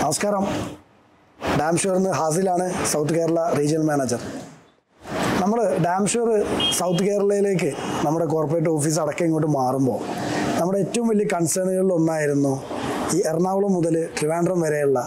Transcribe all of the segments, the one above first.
നമസ്കാരം ഡാം ഷുവറിന്ന് ഹാസിലാണ് സൗത്ത് കേരള റീജിയണൽ മാനേജർ നമ്മൾ ഡാം ഷുവർ സൗത്ത് കേരളയിലേക്ക് നമ്മുടെ കോർപ്പറേറ്റ് ഓഫീസ് അടക്കം ഇങ്ങോട്ട് മാറുമ്പോൾ നമ്മുടെ ഏറ്റവും വലിയ കൺസേണുകളിൽ ഒന്നായിരുന്നു ഈ എറണാകുളം മുതൽ ട്രിവാൻഡ്രം വരെയുള്ള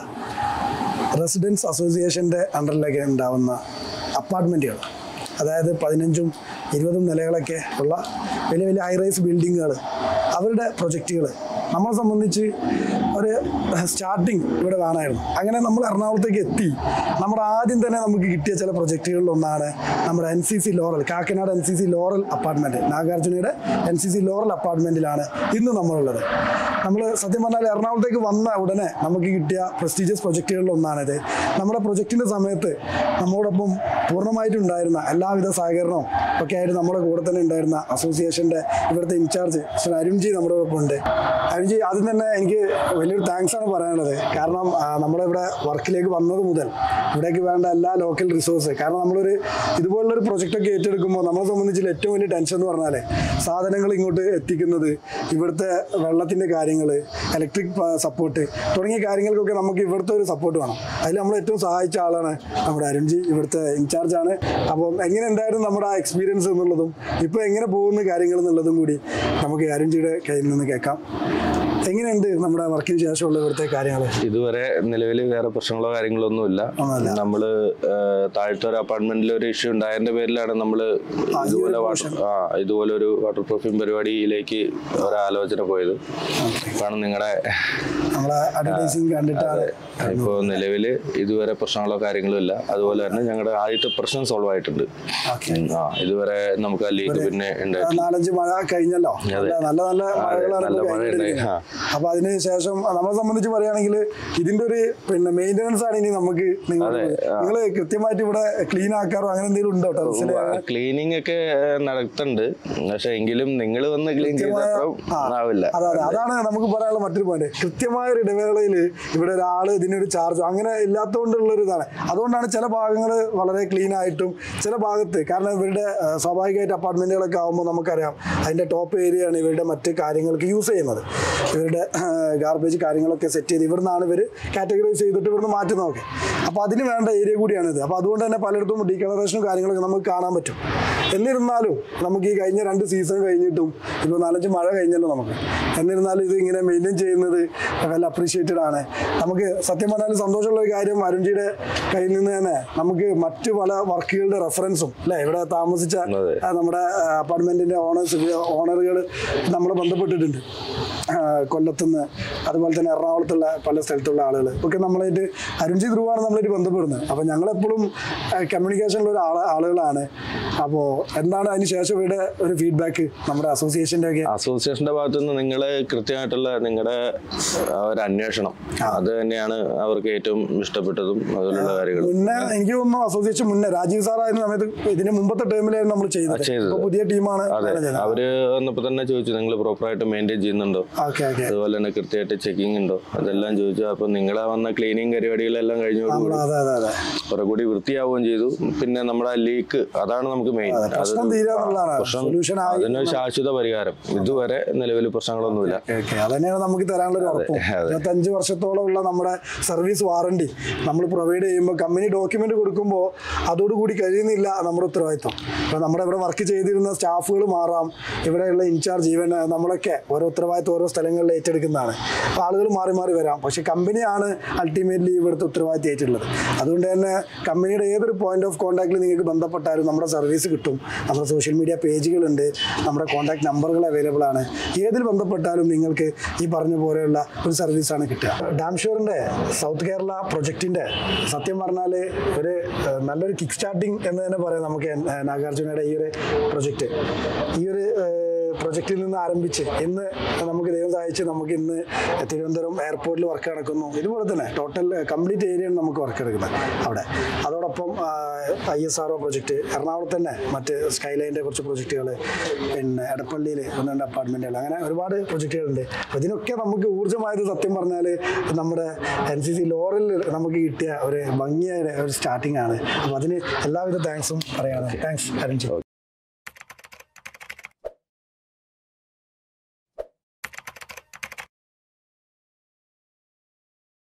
റെസിഡൻസ് അസോസിയേഷൻ്റെ അണ്ടറിലേക്ക് ഉണ്ടാവുന്ന അപ്പാർട്ട്മെൻറ്റുകൾ അതായത് പതിനഞ്ചും ഇരുപതും നിലകളൊക്കെ ഉള്ള വലിയ വലിയ ഹൈറൈസ് ബിൽഡിങ്ങുകൾ അവരുടെ പ്രൊജക്റ്റുകൾ നമ്മളെ സംബന്ധിച്ച് ഒരു സ്റ്റാർട്ടിങ് ഇവിടെ വേണമായിരുന്നു അങ്ങനെ നമ്മൾ എറണാകുളത്തേക്ക് എത്തി നമ്മുടെ ആദ്യം തന്നെ നമുക്ക് കിട്ടിയ ചില പ്രൊജക്റ്റുകളിൽ ഒന്നാണ് നമ്മുടെ N C C Laurel Kakkanad N C C Laurel apartment നാഗാർജുനയുടെ എൻ സി സി ലോറൽ അപ്പാർട്ട്മെൻറ്റിലാണ് ഇന്ന് നമ്മളുള്ളത് നമ്മൾ സത്യം പറഞ്ഞാൽ എറണാകുളത്തേക്ക് വന്ന ഉടനെ നമുക്ക് കിട്ടിയ പ്രസ്റ്റീജിയസ് പ്രൊജക്റ്റുകളിൽ ഒന്നാണിത് നമ്മുടെ പ്രൊജക്റ്റിൻ്റെ സമയത്ത് നമ്മോടൊപ്പം പൂർണ്ണമായിട്ടുണ്ടായിരുന്ന എല്ലാവിധ സഹകരണവും ഒക്കെ ആയിട്ട് നമ്മുടെ കൂടെ തന്നെ ഉണ്ടായിരുന്ന അസോസിയേഷൻ്റെ ഇവിടുത്തെ ഇൻചാർജ് ശ്രീ അരുൺജി നമ്മുടെ ഒപ്പം ഉണ്ട് അരുൺജി ആദ്യം തന്നെ എനിക്ക് വലിയൊരു താങ്ക്സ് ആണ് പറയാനുള്ളത് കാരണം ആ, നമ്മളിവിടെ വർക്കിലേക്ക് വന്നത് മുതൽ ഇവിടേക്ക് വേണ്ട എല്ലാ ലോക്കൽ റിസോഴ്സ് കാരണം നമ്മളൊരു ഇതുപോലുള്ളൊരു പ്രൊജക്റ്റൊക്കെ ഏറ്റെടുക്കുമ്പോൾ നമ്മളെ സംബന്ധിച്ചുള്ള ഏറ്റവും വലിയ ടെൻഷൻ എന്ന് പറഞ്ഞാൽ സാധനങ്ങൾ ഇങ്ങോട്ട് എത്തിക്കുന്നത് ഇവിടുത്തെ വെള്ളത്തിൻ്റെ കാര്യങ്ങൾ ഇലക്ട്രിക് സപ്പോർട്ട് തുടങ്ങിയ കാര്യങ്ങൾക്കൊക്കെ നമുക്ക് ഇവിടുത്തെ ഒരു സപ്പോർട്ട് വേണം അതിൽ നമ്മൾ ഏറ്റവും സഹായിച്ച ആളാണ് നമ്മുടെ അരുൺജി ഇവിടുത്തെ ഇൻചാർജ് ആണ് അപ്പം എങ്ങനെ ഉണ്ടായിരുന്നു നമ്മുടെ ആ എക്സ്പീരിയൻസ് എന്നുള്ളതും ഇപ്പോൾ എങ്ങനെ പോകുന്ന കാര്യങ്ങൾ എന്നുള്ളതും കൂടി നമുക്ക് അരുൺജിയുടെ കയ്യിൽ നിന്ന് കേൾക്കാം എങ്ങനെയുണ്ട് നമ്മുടെ വർക്കിന് ശേഷമുള്ള ഇവിടുത്തെ കാര്യങ്ങൾ ഇതുവരെ നിലവിൽ വേറെ പ്രശ്നങ്ങളോ കാര്യങ്ങളോ ഒന്നുമില്ല ഒന്നുമില്ല. നമ്മള് ആ, താഴത്തെ ഒരു അപ്പാർട്ട്മെന്റിൽ ഒരു ഇഷ്യൂ ഉണ്ടായതിന്റെ പേരിലാണ് നമ്മള് ഇതുപോലെ വാട്ടർ ആ ഇതുപോലെ ഒരു വാട്ടർ പ്രൂഫിംഗ് പരിപാടിയിലേക്ക് ഒരാലോചന പോയത് കാരണം നിങ്ങളുടെ നമ്മളെ അഡ്വർടൈസിങ് കണ്ടിട്ടാണ് ഇപ്പോൾ നിലവില് ഇതുവരെ പ്രശ്നങ്ങളോ കാര്യങ്ങളോ ഇല്ല അതുപോലെ തന്നെ ഞങ്ങളുടെ ആദ്യത്തെ പ്രശ്നം സോൾവ് ആയിട്ടുണ്ട് ഓക്കെ ഉം, ആ ഇതുവരെ നമുക്ക് ആ ലീക്ക് പിന്നെ ഉണ്ടായിട്ടില്ല നാലഞ്ച് മഴ കഴിഞ്ഞല്ലോ നല്ല നല്ല നല്ല മഴകളാണ് നല്ല ഇപ്പോൾ മഴ ഉണ്ടായി. കഴിഞ്ഞിരിക്കുന്നത്. അപ്പൊ അതിന് ശേഷം നമ്മളെ സംബന്ധിച്ച് പറയുകയാണെങ്കിൽ ഇതിന്റെ ഒരു പിന്നെ മെയിൻ്റനൻസ് ആണ് ഇനി നമുക്ക് നിങ്ങൾ നിങ്ങൾ കൃത്യമായിട്ട് ഇവിടെ ക്ലീൻ ആക്കാറോ അങ്ങനെ എന്തെങ്കിലും ഉണ്ടോ ടെറസിൽ ക്ലീനിങ് ഒക്കെ നടത്തുന്നുണ്ട് പക്ഷെ എങ്കിലും നിങ്ങൾ വന്ന് ക്ലീൻ ചെയ്തപ്പം ആവില്ല അതെ അതെ അതാണ് നമുക്ക് പറയാനുള്ള മറ്റൊരു പോയിന്റ് കൃത്യമായ ഒരു ഇടവേളയിൽ ഇവിടെ ഒരാൾ ഇതിനൊരു ചാർജ് അങ്ങനെ ഇല്ലാത്തതുകൊണ്ടുള്ള ഒരു ഇതാണ് അതുകൊണ്ടാണ് ചില ഭാഗങ്ങൾ വളരെ ക്ലീൻ ആയിട്ടും ചില ഭാഗത്ത് കാരണം ഇവരുടെ ആ, സ്വാഭാവികമായിട്ട് അപ്പാർട്ട്മെന്റുകളൊക്കെ ആകുമ്പോൾ നമുക്കറിയാം അതിന്റെ ടോപ്പ് ഏരിയ ആണ് ഇവരുടെ മറ്റ് കാര്യങ്ങൾക്ക് യൂസ് ചെയ്യുന്നത് ഇവരുടെ ഗാർബേജ് കാര്യങ്ങളൊക്കെ സെറ്റ് ചെയ്ത് ഇവിടുന്നാണ് ഇവർ കാറ്റഗറൈസ് ചെയ്തിട്ട് ഇവിടുന്ന് മാറ്റുന്നതൊക്കെ അപ്പോൾ അതിന് വേണ്ട ഏരിയ കൂടിയാണിത് അപ്പോൾ അതുകൊണ്ട് തന്നെ പലയിടത്തും ഡീകളറേഷനും കാര്യങ്ങളൊക്കെ നമുക്ക് കാണാൻ പറ്റും എന്നിരുന്നാലും നമുക്ക് ഈ കഴിഞ്ഞ രണ്ട് സീസൺ കഴിഞ്ഞിട്ടും ഇപ്പോൾ നാലഞ്ച് മഴ കഴിഞ്ഞല്ലോ നമുക്ക് എന്നിരുന്നാലും ഇത് ഇങ്ങനെ മെയിൻറ്റെയിൻ ചെയ്യുന്നത് വെൽ അപ്രീഷിയേറ്റഡ് ആണ് നമുക്ക് സത്യം പറഞ്ഞാൽ സന്തോഷമുള്ള ഒരു കാര്യം അരുൺജിയുടെ കയ്യിൽ നിന്ന് തന്നെ നമുക്ക് മറ്റു പല വർക്കുകളുടെ റെഫറൻസും അല്ലേ ഇവിടെ താമസിച്ച അതെ. ആ, നമ്മുടെ അപ്പാർട്ട്മെന്റിന്റെ ഓണേഴ്സ് ഓണറുകൾ നമ്മളെ ബന്ധപ്പെട്ടിട്ടുണ്ട് ആ, കൊല്ലത്തുനിന്ന് അതുപോലെ തന്നെ എറണാകുളത്തുള്ള പല സ്ഥലത്തുള്ള ആളുകൾ ഒക്കെ നമ്മളായിട്ട് അരുൺജി ധ്രുവാണ് നമ്മളായിട്ട് ബന്ധപ്പെടുന്നത് അപ്പോൾ ഞങ്ങളെപ്പോഴും കമ്മ്യൂണിക്കേഷനിലുള്ള ഒരു ആള് ആളുകളാണ് അപ്പോൾ എന്താണ് അതിന് ശേഷം ഇവിടെ ഒരു ഫീഡ്ബാക്ക് നമ്മുടെ അസോസിയേഷൻ്റെ ഒക്കെ അസോസിയേഷന്റെ ഭാഗത്തു നിന്ന് നിങ്ങൾ കൃത്യമായിട്ടുള്ള നിങ്ങളുടെ ആ ഒരു അന്വേഷണം അത് തന്നെയാണ് അവർക്ക് ഏറ്റവും ഇഷ്ടപ്പെട്ടതും അതുപോലുള്ള കാര്യങ്ങൾ മുന്നേ എനിക്ക് തോന്നുന്നു അസോസിയേഷൻ മുന്നേ രാജീവ് സാറായിരുന്ന സമയത്ത് ഇതിന് മുമ്പത്തെ ടേമിലായിരുന്നു നമ്മൾ ചെയ്തത് ചെയ്തത്. ഇപ്പോൾ പുതിയ ടീമാണ് അതെ അവര് വന്നപ്പോ തന്നെ ചോദിച്ചു നിങ്ങൾ പ്രോപ്പറായിട്ട് മെയിൻറ്റെയിൻ ചെയ്യുന്നുണ്ടോ ഓക്കെ ഓക്കെ അതുപോലെ തന്നെ കൃത്യമായിട്ട് ചെക്കിംഗ് ഉണ്ടോ അതെല്ലാം ചോദിച്ചു അപ്പൊ നിങ്ങളെ വന്ന ക്ലീനിങ് പരിപാടികളെല്ലാം കഴിഞ്ഞു അതെ അതെ അതെ കുറെ കൂടി വൃത്തിയാവുകയും ചെയ്തു പിന്നെ നമ്മുടെ ലീക്ക് അതാണ് നമുക്ക് മെയിൻ പ്രശ്നം തീരാന്നുള്ളതാണ് സൊല്യൂഷൻ ആയി അതിന് ശാശ്വത പരിഹാരം ഇതുവരെ നിലവിൽ പ്രശ്നങ്ങളൊന്നുമില്ല ഓക്കെ അതന്നെയാണ് നമുക്ക് തരാനുള്ള ഒരു ഉറപ്പും ഇരുപത്തഞ്ച് വർഷത്തോളം ഉള്ള നമ്മുടെ സർവീസ് വാറണ്ടി നമ്മൾ പ്രൊവൈഡ് ചെയ്യുമ്പോൾ കമ്പനി ഡോക്യുമെന്റ് കൊടുക്കുമ്പോൾ അതോടുകൂടി കഴിയുന്നില്ല നമ്മുടെ ഉത്തരവാദിത്വം അപ്പോൾ നമ്മുടെ ഇവിടെ വർക്ക് ചെയ്തിരുന്ന സ്റ്റാഫുകൾ മാറാം ഇവിടെയുള്ള ഇൻചാർജ് ഈവൻ നമ്മളൊക്കെ ഓരോ ഉത്തരവാദിത്വം ഓരോ സ്ഥലങ്ങളിൽ ഏറ്റെടുക്കുന്നതാണ് അപ്പോൾ ആളുകൾ മാറി മാറി വരാം പക്ഷേ കമ്പനിയാണ് അൾട്ടിമേറ്റ്ലി ഇവിടുത്തെ ഉത്തരവാദിത്വം ഏറ്റുള്ളത് അതുകൊണ്ട് തന്നെ കമ്പനിയുടെ ഏതൊരു പോയിന്റ് ഓഫ് കോൺടാക്റ്റിൽ നിങ്ങൾക്ക് ബന്ധപ്പെട്ടാലും നമ്മുടെ സർവീസ് കിട്ടും നമ്മുടെ സോഷ്യൽ മീഡിയ പേജുകളുണ്ട് നമ്മുടെ കോൺടാക്ട് നമ്പറുകൾ അവൈലബിൾ ആണ് ഏതിൽ ബന്ധപ്പെട്ടാലും നിങ്ങൾക്ക് ഈ പറഞ്ഞ പോലെയുള്ള ഒരു സർവീസാണ് കിട്ടുക ഡാം ഷോറിൻ്റെ സൗത്ത് കേരള പ്രൊജക്റ്റിൻ്റെ സത്യം പറഞ്ഞാൽ ഒരു ഏഹ്, നല്ലൊരു കിക്ക് സ്റ്റാർട്ടിങ് എന്ന് തന്നെ പറയാം നമുക്ക് ഏഹ്, നാഗാർജുനയുടെ ഈ ഒരു പ്രൊജക്റ്റ് ഈ ഒരു ഏഹ്, പ്രൊജക്റ്റിൽ നിന്ന് ആരംഭിച്ച് ഇന്ന് നമുക്ക് ദൈവം സഹായിച്ച് നമുക്ക് ഇന്ന് തിരുവനന്തപുരം എയർപോർട്ടിൽ വർക്ക് നടക്കുന്നു ഇതുപോലെ തന്നെ ടോട്ടൽ കംപ്ലീറ്റ് ഏരിയയാണ് നമുക്ക് വർക്ക് എടുക്കുന്നത് അവിടെ അതോടൊപ്പം I S R O project എറണാകുളത്ത് തന്നെ മറ്റ് സ്കൈലൈൻ്റെ കുറച്ച് പ്രൊജക്റ്റുകൾ പിന്നെ എടപ്പള്ളിയിൽ ഒന്ന് രണ്ട് അപ്പാർട്ട്മെൻറ്റുകൾ അങ്ങനെ ഒരുപാട് പ്രൊജക്റ്റുകളുണ്ട് അപ്പോൾ ഇതിനൊക്കെ നമുക്ക് ഊർജ്ജമായത് സത്യം പറഞ്ഞാൽ നമ്മുടെ എൻ സി സി ലോറിൽ നമുക്ക് കിട്ടിയ ഒരു ഭംഗിയായ ഒരു സ്റ്റാർട്ടിംഗ് ആണ് അപ്പോൾ അതിന് എല്ലാവിധ താങ്ക്സും പറയാണ് താങ്ക്സ് അരുൺ